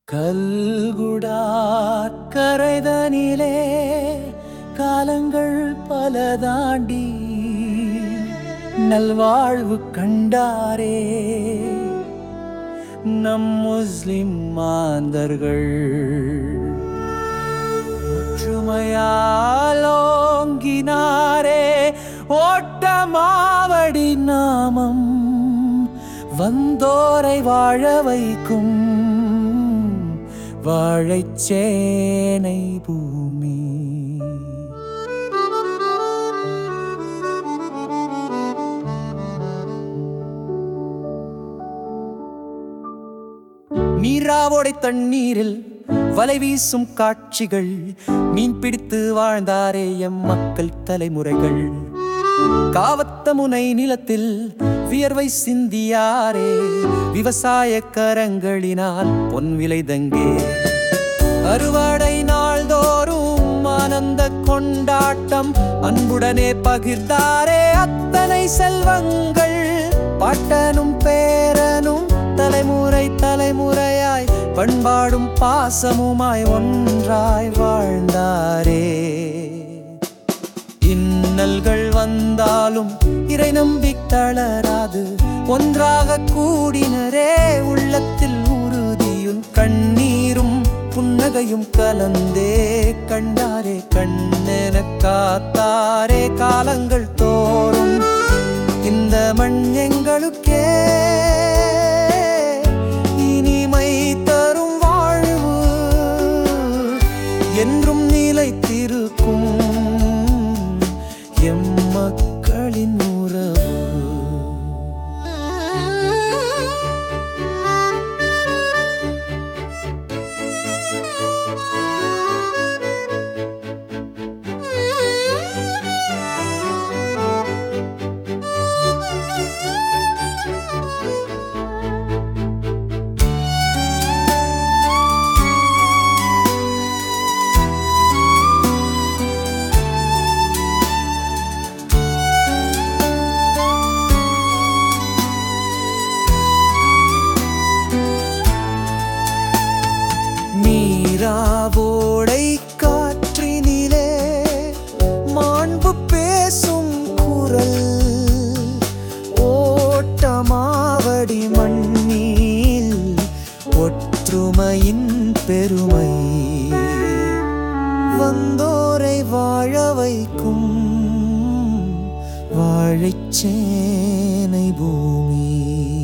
கல்குடார் கரைதனிலே காலங்கள் பல தாண்டி நல்வாழ்வு கண்டாரே நம் முஸ்லிம் மாந்தர்கள் ஒற்றுமையாலோங்கினாரே ஓட்டமாவடி நாமம் வந்தோரை வாழ வைக்கும் வாழைச்சேனை பூமி நீராவோடை தண்ணீரில் வலை வீசும் காட்சிகள் மீன் பிடித்து வாழ்ந்தாரே எம் மக்கள் தலைமுறைகள் காவத்த முனை நிலத்தில் வியர்வை சிந்தியாரே விவசாய கரங்களினால் பொன் விளைதங்கே அறுவடை நாள்தோறும் ஆனந்த கொண்டாட்டம் அன்புடனே பகிர்ந்தாரே அத்தனை செல்வங்கள் பாட்டனும் பேரனும் தலைமுறை தலைமுறையாய் பண்பாடும் பாசமுமாய் ஒன்றாய் வாழ்ந்தாரே இன்னல்கள் வந்தாலும் இறை நம்பி தளராது ஒன்றாக கூடினரே உள்ளத்தில் உறுதியும் கண்ணீரும் புன்னகையும் கலந்தே கண்டாரே கண்ணென காத்தாரே காலங்கள் தோறும் இந்த மண் எங்களுக்கே இனிமை தரும் வாழ்வு என்றும் நிலைத்திருக்கும் எம் மக்களின் உறவு மீராவோடை காற்றினிலே மாண்பு பேசும் குரல் ஓட்டமாவடி மண்ணில் ஒற்றுமையின் பெருமை வந்தோரை வாழ வைக்கும் வாழைச்சேனை பூமி